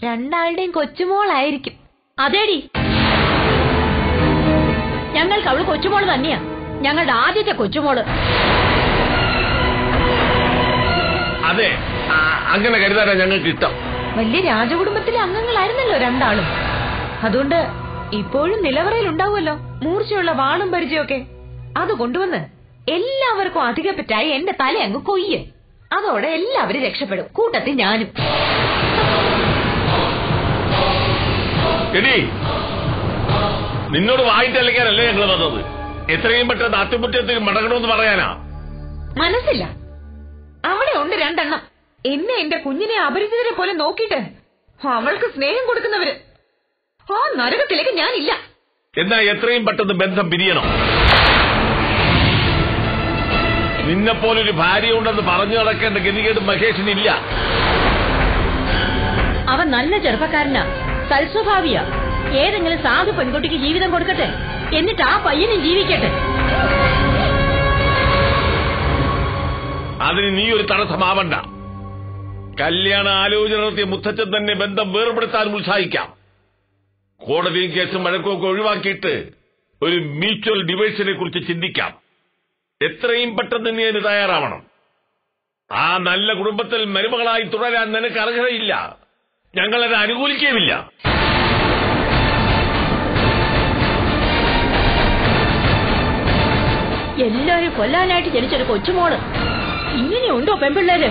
രണ്ടാളുടെയും കൊച്ചുമോളായിരിക്കും അതേടി ഞങ്ങൾക്ക് അവള് കൊച്ചുമോള് തന്നെയാ ഞങ്ങളുടെ ആദ്യത്തെ കൊച്ചുമോള് അതെ ആ, അങ്ങനെ കരുതാനാ ഞങ്ങൾക്ക് ഇഷ്ടം വലിയ രാജകുടുംബത്തിലെ അംഗങ്ങളായിരുന്നല്ലോ രണ്ടാളും അതുകൊണ്ട് ഇപ്പോഴും നിലവറയിൽ ഉണ്ടാവുമല്ലോ മൂർച്ചയുള്ള വാളും പരിചയമൊക്കെ അത് കൊണ്ടുവന്ന് എല്ലാവർക്കും അധികപ്പറ്റായി എന്റെ തല അങ്ങ് കൊയ്യ് അതോടെ എല്ലാവരും രക്ഷപ്പെടും കൂട്ടത്തിൽ ഞാനും എടി നിന്നോട് വായിട്ടലക്കാനല്ലേ ഞങ്ങൾ വന്നത് എത്രയും പെട്ടെന്ന് അത്തിമുറ്റത്തിൽ മടങ്ങണമെന്ന് പറയാനാ മനസ്സില്ല അവിടെ ഉണ്ട് രണ്ടെണ്ണം എന്നെ എന്റെ കുഞ്ഞിനെ അപരിചിതരെ പോലെ നോക്കിയിട്ട് അവൾക്ക് സ്നേഹം കൊടുക്കുന്നവര് ആ നരകത്തിലേക്ക് ഞാനില്ല എന്നാ എത്രയും പെട്ടെന്ന് ബന്ധം പിരിയണം നിന്നെപ്പോലൊരു ഭാര്യ ഉണ്ടെന്ന് പറഞ്ഞു നടക്കേണ്ട ഗതികേട് മഹേഷിനില്ല അവൻ നല്ല ചെറുപ്പക്കാരനാ സൽസ്വഭാവിയാ ഏതെങ്കിലും സാധു പെൺകുട്ടിക്ക് ജീവിതം കൊടുക്കട്ടെ എന്നിട്ട് ആ പയ്യനും ജീവിക്കട്ടെ അതിന് നീ ഒരു തടസ്സമാവണ്ട കല്യാണ ആലോചന നടത്തിയ മുത്തച്ഛൻ തന്നെ ബന്ധം വേർപെടുത്താൻ ഉത്സാഹിക്കാം കോടതിയും കേസും വഴക്കും ഒക്കെ ഒഴിവാക്കിയിട്ട് ഒരു മ്യൂച്വൽ ഡിവൈസിനെ കുറിച്ച് ചിന്തിക്കാം എത്രയും പെട്ടെന്ന് നീ അതിന് തയ്യാറാവണം ആ നല്ല കുടുംബത്തിൽ മരുമകളായി തുടരാൻ നിനക്ക് അർഹതയില്ല ഞങ്ങളത് അനുകൂലിക്കുകയുമില്ല എല്ലാരും കൊല്ലാനായിട്ട് ജനിച്ചൊരു കൊച്ചുമോള് ഇങ്ങനെയുണ്ടോ പെൺപിള്ളേര്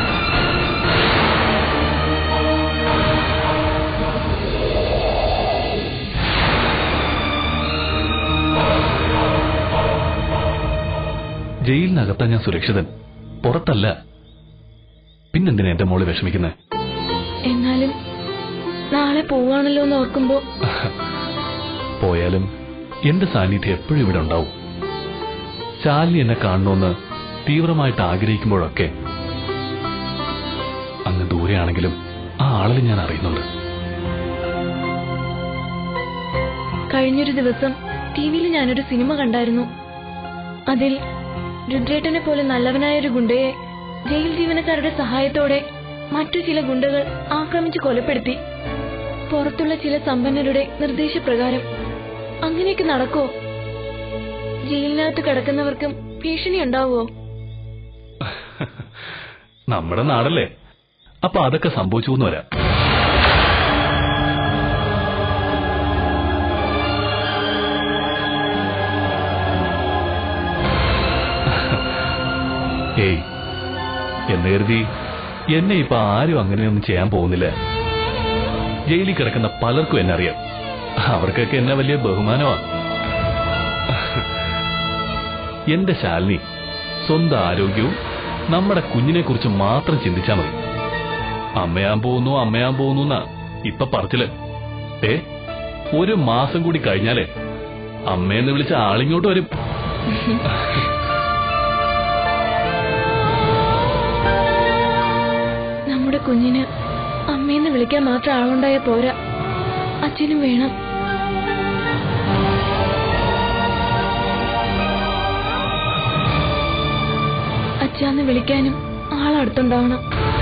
ജയിലിനകത്താ ഞാൻ സുരക്ഷിതൻ പുറത്തല്ല പിന്നെന്തിനാ എന്റെ മോള് വിഷമിക്കുന്നത് എന്നാലും നാളെ പോവാണല്ലോ എന്ന് ഓർക്കുമ്പോ പോയാലും എന്റെ സാന്നിധ്യം എപ്പോഴും ഇവിടെ ഉണ്ടാവും ശാലിനി എന്നെ കാണണമെന്ന് തീവ്രമായിട്ട് ആഗ്രഹിക്കുമ്പോഴൊക്കെ അങ്ങ് ദൂരെയാണെങ്കിലും ആ ആളിൽ ഞാൻ അറിയുന്നുണ്ട് കഴിഞ്ഞൊരു ദിവസം ടി വിയിൽ ഞാനൊരു സിനിമ കണ്ടായിരുന്നു അതിൽ രുദ്രേട്ടനെ പോലെ നല്ലവനായ ഒരു ഗുണ്ടയെ ജയിൽ ജീവനക്കാരുടെ സഹായത്തോടെ മറ്റു ചില ഗുണ്ടകൾ ആക്രമിച്ച് കൊലപ്പെടുത്തി പുറത്തുള്ള ചില സമ്പന്നരുടെ നിർദ്ദേശപ്രകാരം അങ്ങനെയൊക്കെ നടക്കോ ജയിലിനകത്ത് കിടക്കുന്നവർക്കും ഭീഷണി ഉണ്ടാവോ നമ്മുടെ നാടല്ലേ അപ്പൊ അതൊക്കെ സംഭവിച്ചു എന്ന് വരാം ഏയ് എന്ന് കരുതി എന്നെ ഇപ്പൊ ആരും അങ്ങനെയൊന്നും ചെയ്യാൻ പോകുന്നില്ല ജയിലിൽ കിടക്കുന്ന പലർക്കും എന്നെ അറിയാം അവർക്കൊക്കെ എന്നെ വലിയ ബഹുമാനമാ എന്റെ ശാലിനി സ്വന്തം ആരോഗ്യവും നമ്മുടെ കുഞ്ഞിനെ കുറിച്ച് മാത്രം ചിന്തിച്ചാ മതി അമ്മയാൻ പോകുന്നു അമ്മയാൻ പോകുന്നു എന്നാ ഇപ്പൊ പറച്ചില് ഏ ഒരു മാസം കൂടി കഴിഞ്ഞാലേ അമ്മയെന്ന് വിളിച്ച ആളിങ്ങോട്ട് വരും നമ്മുടെ കുഞ്ഞിന് അമ്മയെന്ന് വിളിക്കാൻ മാത്രം ആളുണ്ടായ പോരാ അച്ഛനും വേണം അച്ഛാന്ന് വിളിക്കാനും ആളടുത്തുണ്ടാവണം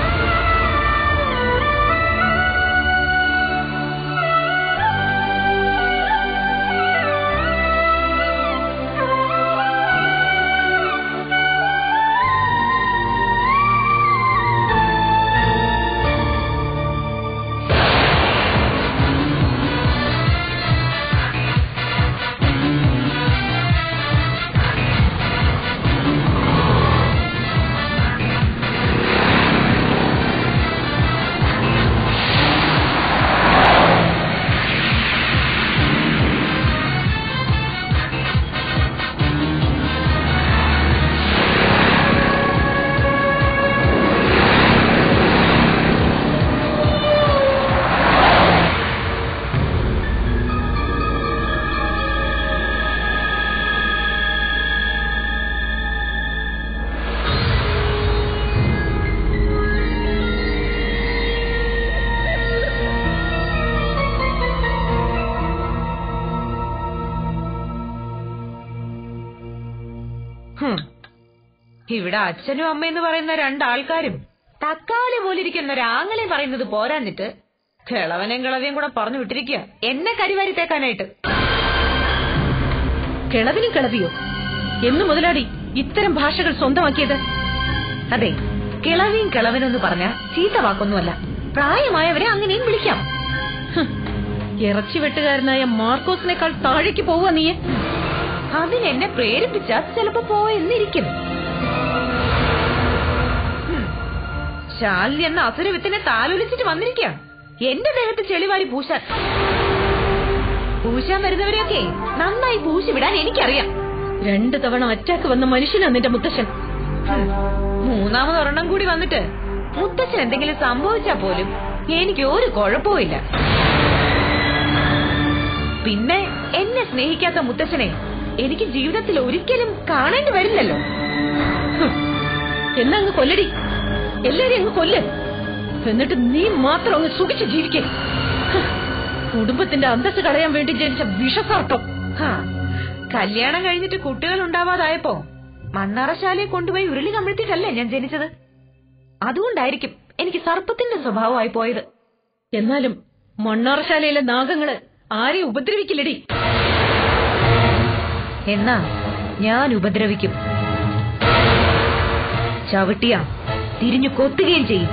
ഹും. ഇവിടെ അച്ഛനും അമ്മയെന്ന് പറയുന്ന രണ്ടാൾക്കാരും തക്കാളി പോലിരിക്കുന്ന ഒരാങ്ങളെ പറയുന്നത് പോരാഞ്ഞിട്ട് കിളവനെയും കിളവിയും കൂടെ പറഞ്ഞു വിട്ടിരിക്കുക എന്നെ കരിവാരി തേക്കാനായിട്ട് കിളവിനും കിളവിയോ എന്ന് മുതലാടി ഇത്തരം ഭാഷകൾ സ്വന്തമാക്കിയത് അതെ കിളവിയും കിളവനെന്ന് പറഞ്ഞ ചീത്ത വാക്കൊന്നുമല്ല പ്രായമായവരെ അങ്ങനെയും വിളിക്കാം ഹ്, ഇറച്ചി വെട്ടുകാരനായ മാർക്കോസിനേക്കാൾ താഴേക്ക് പോവുക നീ അതിനെന്നെ പ്രേരിപ്പിച്ച ചിലപ്പോ പോയെന്നിരിക്കും ഹും. ശാലിനി എന്ന അസുര വിത്തിനെ താലോലിച്ചിട്ട് വന്നിരിക്കാം എന്റെ ദേഹത്ത് ചെളിവാരി പൂശാൻ പൂശാൻ വരുന്നവരെയൊക്കെ നന്നായി പൂശി വിടാൻ എനിക്കറിയാം രണ്ടു തവണ അറ്റാക്ക് വന്ന മനുഷ്യനാ നിന്റെ മുത്തശ്ശൻ ഹും. മൂന്നാമത് ഒരെണ്ണം കൂടി വന്നിട്ട് മുത്തച്ഛൻ എന്തെങ്കിലും സംഭവിച്ചാ പോലും എനിക്ക് ഒരു കുഴപ്പവുമില്ല പിന്നെ എന്നെ സ്നേഹിക്കാത്ത മുത്തച്ഛനെ എനിക്ക് ജീവിതത്തിൽ ഒരിക്കലും കാണേണ്ടി വരില്ലല്ലോ ഹ്, എന്നാ അങ്ങ് കൊല്ലടി എല്ലാരെയും അങ്ങ് കൊല്ല് എന്നിട്ട് നീ മാത്രം അങ്ങ് സുഖിച്ച് ജീവിക്കേ ഹ്, കുടുംബത്തിന്റെ അന്തസ് കളയാൻ വേണ്ടി ജനിച്ച വിഷസാർട്ടം ഹാ, കല്യാണം കഴിഞ്ഞിട്ട് കുട്ടികൾ ഉണ്ടാവാതായപ്പോ മണ്ണറശാലയെ കൊണ്ടുപോയി ഉരുളി കമിഴ്ത്തിട്ടല്ലേ ഞാൻ ജനിച്ചത് അതുകൊണ്ടായിരിക്കും എനിക്ക് സർപ്പത്തിന്റെ സ്വഭാവമായി പോയത് എന്നാലും മണ്ണാറശാലയിലെ നാഗങ്ങള് ആരെയും ഉപദ്രവിക്കില്ലടി എന്നാ ഞാൻ ഉപദ്രവിക്കും ചവിട്ടിയ തിരിഞ്ഞു കൊത്തുകയും ചെയ്യും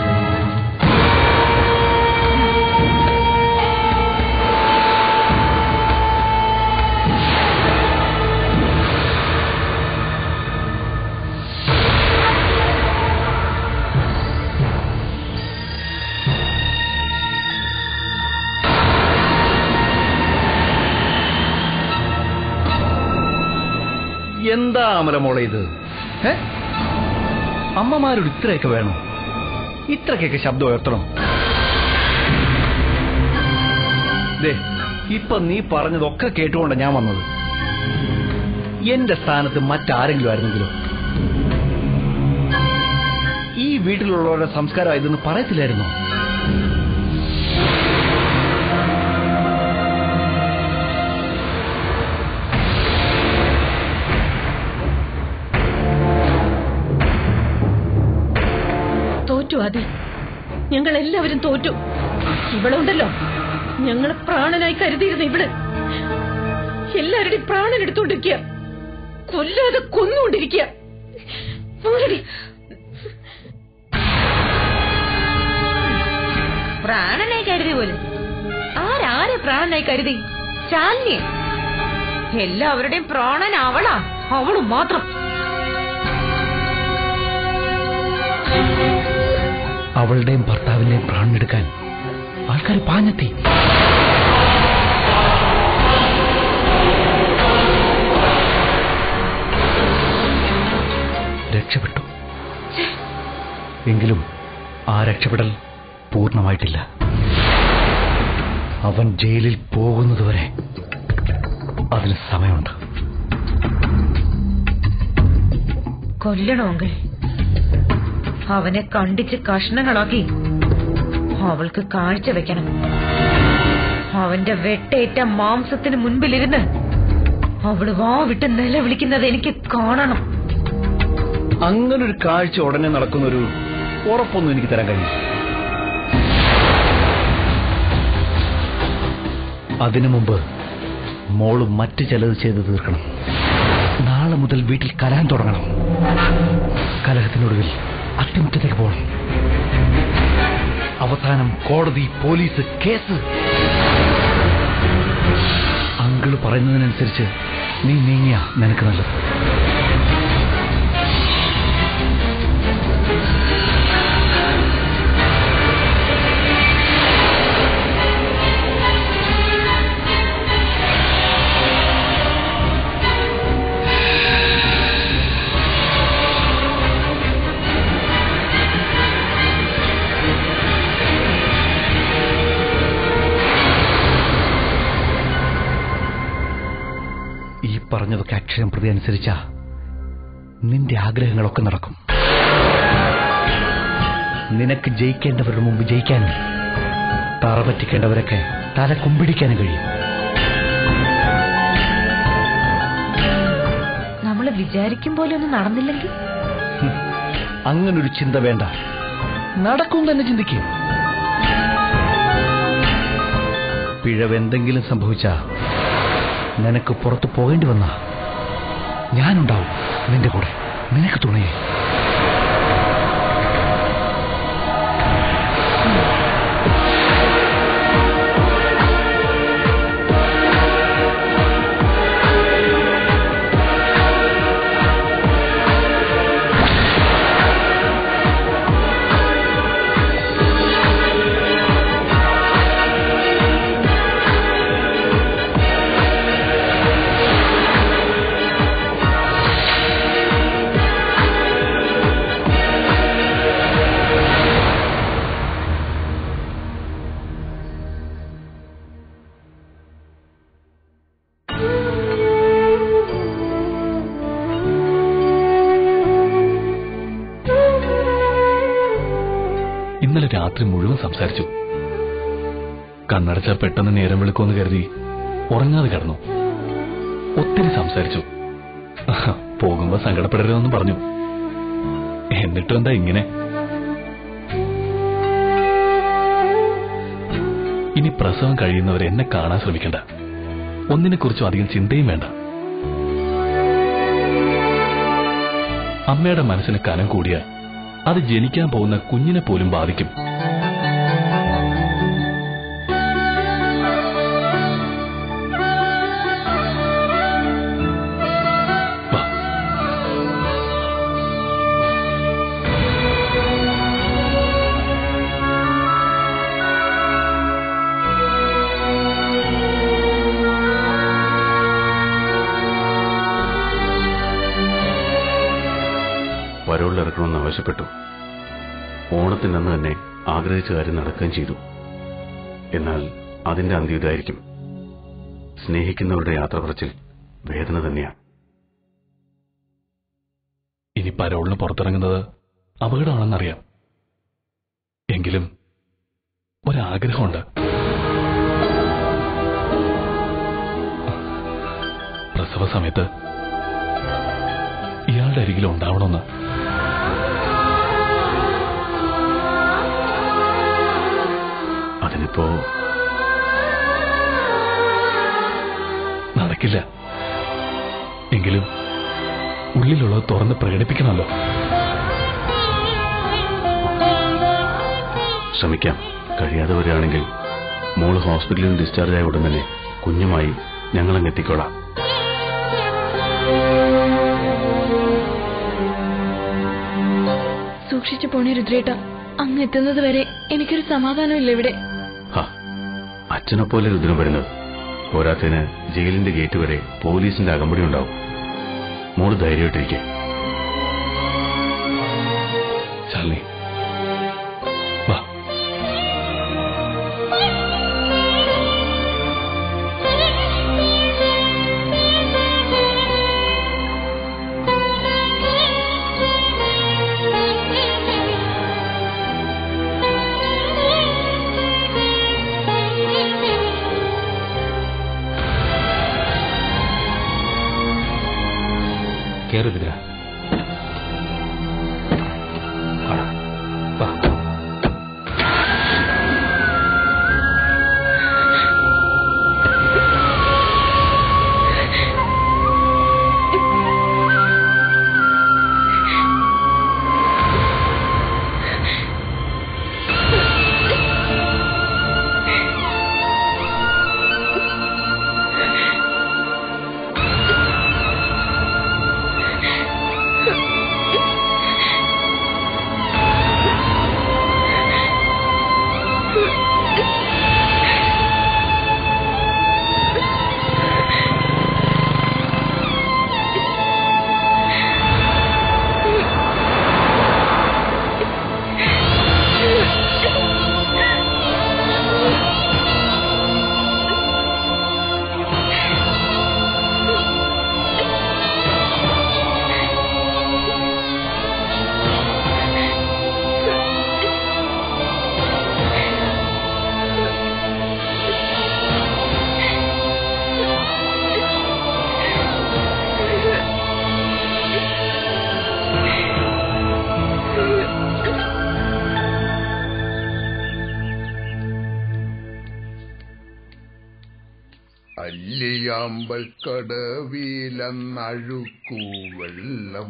എന്താ അമലമോളെ ഇത് ഏ അമ്മമാരോട് ഇത്രയൊക്കെ വേണം ഇത്രയ്ക്കൊക്കെ ശബ്ദം ഉയർത്തണം ദേ ഇപ്പൊ നീ പറഞ്ഞതൊക്കെ കേട്ടുകൊണ്ട് ഞാൻ വന്നത് എന്റെ സ്ഥാനത്ത് മറ്റാരെങ്കിലും ആയിരുന്നെങ്കിലോ ഈ വീട്ടിലുള്ളവരുടെ സംസ്കാരം ഇതെന്ന് പറയത്തില്ലായിരുന്നോ തോറ്റു ആദി ഞങ്ങൾ എല്ലാവരും തോറ്റു ഇവളുണ്ടല്ലോ ഞങ്ങളെ പ്രാണനായി കരുതിയിരുന്ന ഇവള് എല്ലാവരുടെയും പ്രാണൻ എടുത്തോണ്ടിരിക്കുക കൊല്ലാതെ കൊന്നുകൊണ്ടിരിക്കുക പോരടി. പ്രാണനായി കരുതി പോലും ആരാരെ പ്രാണനായി കരുതി ശാലിനിയെ എല്ലാവരുടെയും പ്രാണൻ അവളാ അവള് മാത്രം അവളുടെയും ഭർത്താവിന്റെയും പ്രാണെടുക്കാൻ ആൾക്കാർ പാഞ്ഞെത്തി രക്ഷപ്പെട്ടു എങ്കിലും ആ രക്ഷപ്പെടൽ പൂർണ്ണമായിട്ടില്ല അവൻ ജയിലിൽ പോകുന്നതുവരെ അതിന് സമയമുണ്ട് കൊല്ലണമെങ്കിൽ അവനെ കണ്ടിച്ച് കഷ്ണങ്ങളാക്കി അവൾക്ക് കാഴ്ച വെക്കണം അവന്റെ വെട്ടേറ്റ മാംസത്തിന് മുൻപിലിരുന്ന് അവള് വാ വിട്ട് നിലവിളിക്കുന്നത് എനിക്ക് കാണണം അങ്ങനൊരു കാഴ്ച ഉടനെ നടക്കുന്നൊരു ഉറപ്പൊന്നും എനിക്ക് തരാൻ കഴിയും അതിനു മുമ്പ് മോള് മറ്റു ചിലത് ചെയ്ത് തീർക്കണം നാളെ മുതൽ വീട്ടിൽ കലഹം തുടങ്ങണം കലഹത്തിനൊടുവിൽ അത്തിമുറ്റത്തേക്ക് പോകണം അവസാനം കോടതി പോലീസ് കേസ് അങ്കിള് പറയുന്നതിനനുസരിച്ച് നീ നീങ്ങിയ നിനക്ക് നല്ലത് ഈ പറഞ്ഞതൊക്കെ അക്ഷരം പ്രതി അനുസരിച്ചാ നിന്റെ ആഗ്രഹങ്ങളൊക്കെ നടക്കും നിനക്ക് ജയിക്കേണ്ടവരുടെ മുമ്പ് ജയിക്കാനും തറ പറ്റിക്കേണ്ടവരൊക്കെ തല കുമ്പിടിക്കാനും കഴിയും നമ്മൾ വിചാരിക്കും പോലെ ഒന്നും നടന്നില്ലെങ്കിൽ ഹും, അങ്ങനൊരു ചിന്ത വേണ്ട നടക്കും തന്നെ ചിന്തിക്കും പിഴവെന്തെങ്കിലും സംഭവിച്ച നിനക്ക് പുറത്തു പോകേണ്ടി വന്ന ഞാനുണ്ടാവും നിന്റെ കൂടെ നിനക്ക് തുണയെ ഇന്നലെ രാത്രി മുഴുവൻ സംസാരിച്ചു കണ്ണടച്ച പെട്ടെന്ന് നേരം വിളിക്കുമെന്ന് കരുതി ഉറങ്ങാതെ കിടന്നു ഒത്തിരി സംസാരിച്ചു പോകുമ്പോ സങ്കടപ്പെടരുതെന്ന് പറഞ്ഞു എന്നിട്ടും എന്താ ഇങ്ങനെ ഇനി പ്രസവം കഴിയുന്നവർ എന്നെ കാണാൻ ശ്രമിക്കണ്ട ഒന്നിനെക്കുറിച്ചും അധികം ചിന്തയും വേണ്ട അമ്മയുടെ മനസ്സിന് കനം കൂടിയാൽ അത് ജനിക്കാൻ പോകുന്ന കുഞ്ഞിനെ പോലും ബാധിക്കും വാ. വരവുള്ളിറക്കണമെന്ന് ആവശ്യപ്പെട്ടു ഓണത്തിന് അന്ന് തന്നെ ആഗ്രഹിച്ച കാര്യം നടക്കുകയും ചെയ്തു എന്നാൽ അതിന്റെ അന്ത്യം ഇതായിരിക്കും സ്നേഹിക്കുന്നവരുടെ യാത്ര പറച്ചിൽ വേദന തന്നെയാണ് ഇനി പരോളിന് പുറത്തിറങ്ങുന്നത് അപകടമാണെന്നറിയാം എങ്കിലും ഒരാഗ്രഹമുണ്ട് പ്രസവ സമയത്ത് ഇയാളുടെ അരികിൽ ഉണ്ടാവണമെന്ന് അതിനിപ്പോ നടക്കില്ല എങ്കിലും ഉള്ളിലുള്ളത് തുറന്ന് പ്രകടിപ്പിക്കണമല്ലോ ശ്രമിക്കാം കഴിയാതെ വരികയാണെങ്കിൽ മോള് ഹോസ്പിറ്റലിൽ നിന്ന് ഡിസ്ചാർജ് ആയ ഉടൻ തന്നെ കുഞ്ഞുമായി ഞങ്ങളങ്ങ് എത്തിക്കോളാം സൂക്ഷിച്ചു പോണേ രുദ്രേട്ട അങ്ങ് എത്തുന്നത് വരെ എനിക്കൊരു സമാധാനമില്ല ഇവിടെ ഹാ അച്ഛനെപ്പോലെ രുദ്രം വരുന്നത് പോരാത്തതിന് ജയിലിന്റെ ഗേറ്റ് വരെ പോലീസിന്റെ അകമ്പടി ഉണ്ടാവും മോള് ധൈര്യമായിട്ടിരിക്കെ ശാലിനി വാ കേറില്ല അല്ലിയാമ്പൽ കടവിലന്നഴുക്കൂ വെള്ളം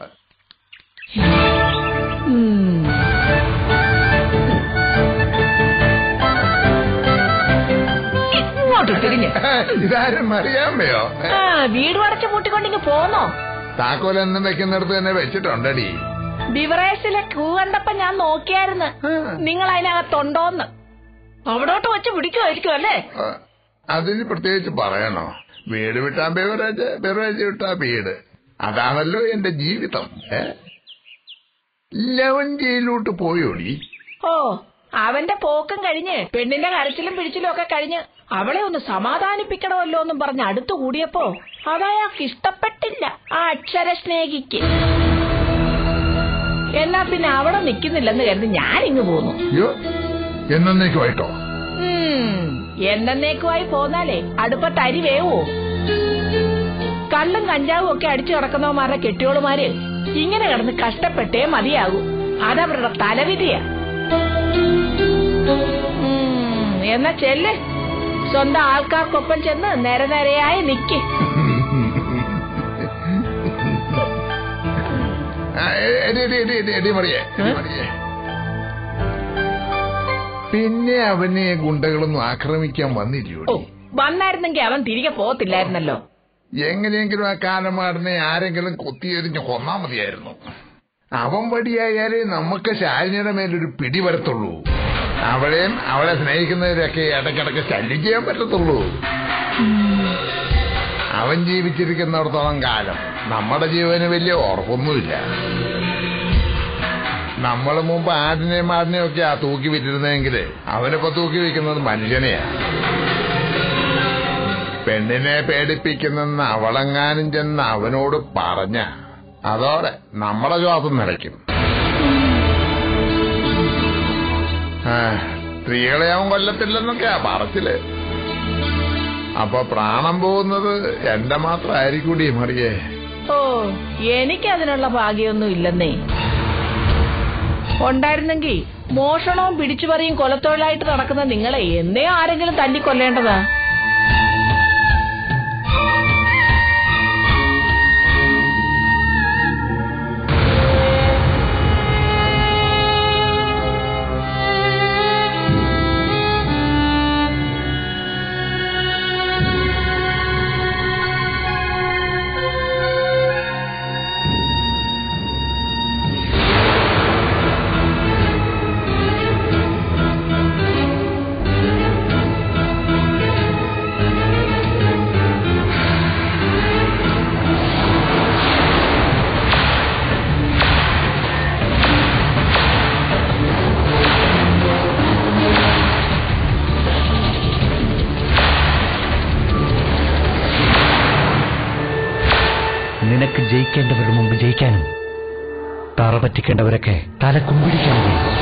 ഇങ്ങോട്ട് തിരിഞ്ഞ് ഇതാരും അറിയാമയോ ആ വീട് അടച്ചു പൂട്ടിക്കൊണ്ടിങ്ങ് പോന്നോ താക്കോൽ എന്നും വെക്കുന്നിടത്ത് തന്നെ വെച്ചിട്ടുണ്ടടി ബിവറേഴ്സിലെ ക്യൂ കണ്ടപ്പോ ഞാൻ നോക്കിയായിരുന്നു നിങ്ങൾ അതിനകത്തുണ്ടോന്ന് അവിടോട്ട് വെച്ച് പിടിക്കുമായിരിക്കും അല്ലേ ആ, അതിന് പ്രത്യേകിച്ച് പറയണോ വീട് വിട്ടാ ബെവറേജ് ബെവറേജ് വിട്ടാ വീട് അതാണല്ലോ എന്റെ ജീവിതം ഏ ലവഞ്ചിയിലോട്ട് പോയോടി ഓ അവന്റെ പോക്കും കഴിഞ്ഞ് പെണ്ണിന്റെ കരച്ചിലും പിടിച്ചിലും ഒക്കെ കഴിഞ്ഞ് അവളെ ഒന്ന് സമാധാനിപ്പിക്കണമല്ലോ എന്നും പറഞ്ഞ് അടുത്തു കൂടിയപ്പോ അതയാൾക്ക് ഇഷ്ടപ്പെട്ടില്ല ആ അക്ഷര സ്നേഹിക്ക് എന്നാ പിന്നെ അവിടെ നിൽക്കുന്നില്ലെന്ന് കരുതി ഞാൻ ഇങ്ങ് പോന്നു അയ്യോ എന്നേക്കുമായിട്ടോ ഉം, എന്നേക്കുമായി പോന്നാലേ അടുപ്പത്ത് അരി വേവോ കള്ളും കഞ്ചാവും ഒക്കെ അടിച്ചു കിടക്കുന്നവന്മാരുടെ കെട്ടിയോളുമാര് ഇങ്ങനെ കിടന്ന് കഷ്ടപ്പെട്ടേ മതിയാകൂ അതവരുടെ തലവിധിയാ ഉം, എന്നാ ചെല്ല് സ്വന്തം ആൾക്കാർക്കൊപ്പം ചെന്ന് നേരെ നേരെയായി നിക്ക് ആ, എ- എടി, എടി, എടി, എടി, എടി മറിയേ, എടി മറിയേ. പിന്നെ അവനെ ഗുണ്ടകളൊന്നും ആക്രമിക്കാൻ വന്നില്ലയോ ഓ വന്നായിരുന്നെങ്കി അവൻ തിരികെ പോകത്തില്ലായിരുന്നല്ലോ എങ്ങനെയെങ്കിലും ആ കാലമാടിനെ ആരെങ്കിലും കൊത്തിയെറിഞ്ഞ് കൊന്നാ മതിയായിരുന്നു അവൻ വടിയായാലേ നമുക്ക് ശാലിനിയുടെ മേലൊരു പിടി വരത്തുള്ളൂ അവളെയും അവളെ സ്നേഹിക്കുന്നവരൊക്കെ ഇടയ്ക്കിടയ്ക്ക് ശല്യം ചെയ്യാൻ പറ്റത്തുള്ളൂ അവൻ ജീവിച്ചിരിക്കുന്നിടത്തോളം കാലം നമ്മുടെ ജീവന് വലിയ ഉറപ്പൊന്നുമില്ല നമ്മൾ മുമ്പ് ആടിനെയും ആടിനെയും ഒക്കെ ആ തൂക്കി വിറ്റിരുന്നെങ്കിൽ അവനിപ്പോ തൂക്കി വെക്കുന്നത് മനുഷ്യനെയാ പെണ്ണിനെ പേടിപ്പിക്കുന്നെന്ന് അവളെങ്ങാനും ചെന്ന് അവനോട് പറഞ്ഞ അതോടെ നമ്മുടെ ശ്വാസം നിലയ്ക്കും ആ, സ്ത്രീകളെ അവൻ കൊല്ലത്തില്ലെന്നൊക്കെയാ പറച്ചില് അപ്പൊ പ്രാണം പോകുന്നത് എന്റെ മാത്രമായിരിക്കൂടി മറിയേ ഓ എനിക്കതിനുള്ള ഭാഗ്യമൊന്നും ഇല്ലെന്നേ ഉണ്ടായിരുന്നെങ്കിൽ മോഷണവും പിടിച്ചുപറിയും കൊലത്തൊഴിലായിട്ട് നടക്കുന്ന നിങ്ങളെ എന്നേ ആരെങ്കിലും തല്ലിക്കൊല്ലേണ്ടതാ നിനക്ക് ജയിക്കേണ്ടവരുടെ മുമ്പ് ജയിക്കാനും തറ പറ്റിക്കേണ്ടവരൊക്കെ തല കുമ്പിടിക്കാനും